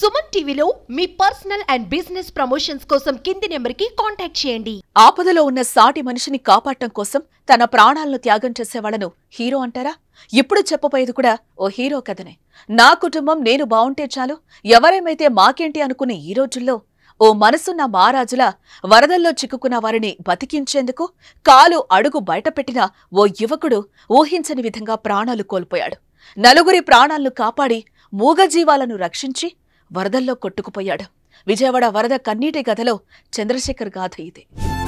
సుమన్ టీవీలో మీ personal and business promotions కోసం కింది నెంబర్కి కాంటాక్ట్ చేయండి ఆపదలో ఉన్న సాటి మనిషిని కాపాడటం కోసం తన ప్రాణాలను త్యాగం చేసేవాళ్లను హీరో అంటారా ఇప్పుడు చెప్పబోయేది కూడా ఓ హీరో కథనే నా కుటుంబం నేను బావుంటే చాలు ఎవరేమైతే మాకేంటి అనుకునే ఈ రోజుల్లో ఓ మనసున్న మహారాజులా వరదల్లో చిక్కుకున్న వారిని బతికించేందుకు కాలు అడుగు బయటపెట్టిన ఓ యువకుడు ఊహించని విధంగా ప్రాణాలు కోల్పోయాడు నలుగురి ప్రాణాలను కాపాడి మూగజీవాలను రక్షించి వరదల్లో కొట్టుకుపోయాడు విజయవాడ వరద కన్నీటి గదలో చంద్రశేఖర్ గాథ ఇది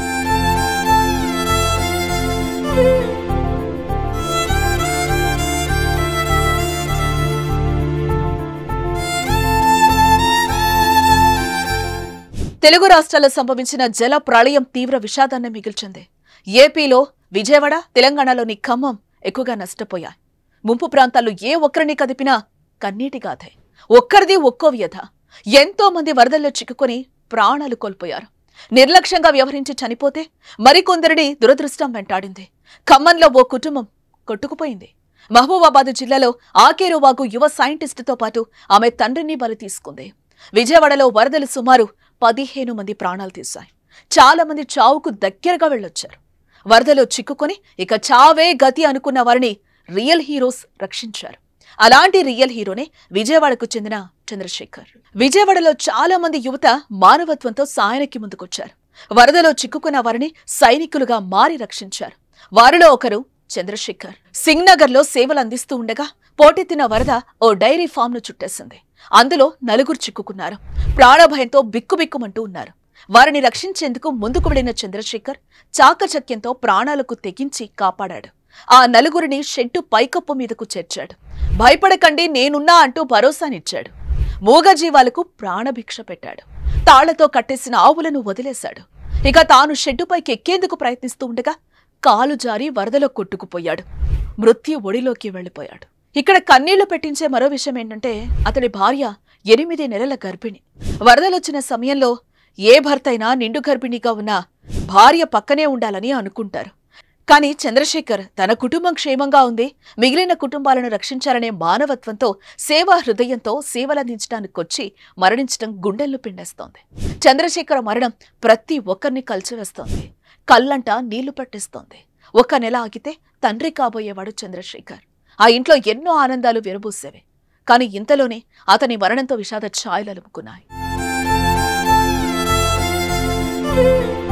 తెలుగు రాష్ట్రాల్లో సంభవించిన జల ప్రళయం తీవ్ర విషాదాన్ని మిగిల్చింది ఏపీలో విజయవాడ తెలంగాణలోని ఖమ్మం ఎక్కువగా నష్టపోయాయి ముంపు ప్రాంతాల్లో ఏ ఒక్కరిని కదిపినా కన్నీటి గాథే ఒక్కరిది ఒక్కో వ్యధ ఎంతో మంది వరదల్లో చిక్కుకొని ప్రాణాలు కోల్పోయారు నిర్లక్ష్యంగా వ్యవహరించి చనిపోతే మరికొందరిని దురదృష్టం వెంటాడింది ఖమ్మంలో ఓ కుటుంబం కొట్టుకుపోయింది మహబూబాబాద్ జిల్లాలో ఆకేరువాగు యువ సైంటిస్టుతో పాటు ఆమె తండ్రిని బలి తీసుకుంది విజయవాడలో వరదలు సుమారు పదిహేను మంది ప్రాణాలు తీశాయి చాలా మంది చావుకు దగ్గరగా వెళ్ళొచ్చారు వరదలో చిక్కుకొని ఇక చావే గతి అనుకున్న వారిని రియల్ హీరోస్ రక్షించారు అలాంటి రియల్ హీరోనే విజయవాడకు చెందిన చంద్రశేఖర్ విజయవాడలో చాలా మంది యువత మానవత్వంతో సాయానికి ముందుకొచ్చారు వరదలో చిక్కుకున్న వారిని సైనికులుగా మారి రక్షించారు వారిలో ఒకరు చంద్రశేఖర్ సింగ్నగర్లో సేవలు అందిస్తూ ఉండగా పోటెత్తిన వరద ఓ డైరీ ఫామ్ను చుట్టేసింది అందులో నలుగురు చిక్కుకున్నారు ప్రాణభయంతో బిక్కుబిక్కుమంటూ ఉన్నారు వారిని రక్షించేందుకు ముందుకు వెళ్లిన చంద్రశేఖర్ చాకచక్యంతో ప్రాణాలకు తెగించి కాపాడాడు ఆ నలుగురిని షెడ్డు పైకప్పు మీదకు చేర్చాడు భయపడకండి నేనున్నా అంటూ భరోసానిచ్చాడు మూగజీవాలకు ప్రాణభిక్ష పెట్టాడు తాళ్లతో కట్టేసిన ఆవులను వదిలేశాడు ఇక తాను షెడ్డుపైకి ఎక్కేందుకు ప్రయత్నిస్తూ ఉండగా కాలు జారి వరదలో కొట్టుకుపోయాడు మృత్యు ఒడిలోకి వెళ్లిపోయాడు ఇక్కడ కన్నీళ్లు పెట్టించే మరో విషయం ఏంటంటే అతడి భార్య ఎనిమిది నెలల గర్భిణి వరదలొచ్చిన సమయంలో ఏ భర్త అయినా నిండు గర్భిణిగా ఉన్న భార్య పక్కనే ఉండాలని అనుకుంటారు కానీ చంద్రశేఖర్ తన కుటుంబం క్షేమంగా ఉంది మిగిలిన కుటుంబాలను రక్షించాలనే మానవత్వంతో సేవా హృదయంతో సేవలందించడానికొచ్చి మరణించడం గుండెల్లో పిండేస్తోంది చంద్రశేఖర్ మరణం ప్రతి ఒక్కరిని కలిచివేస్తోంది కళ్ళంట నీళ్లు పట్టిస్తోంది ఒక్క నెల ఆగితే తండ్రి కాబోయేవాడు చంద్రశేఖర్ ఆ ఇంట్లో ఎన్నో ఆనందాలు విరబూసేవి కానీ ఇంతలోనే అతని మరణంతో విషాద ఛాయలు అలుముకున్నాయి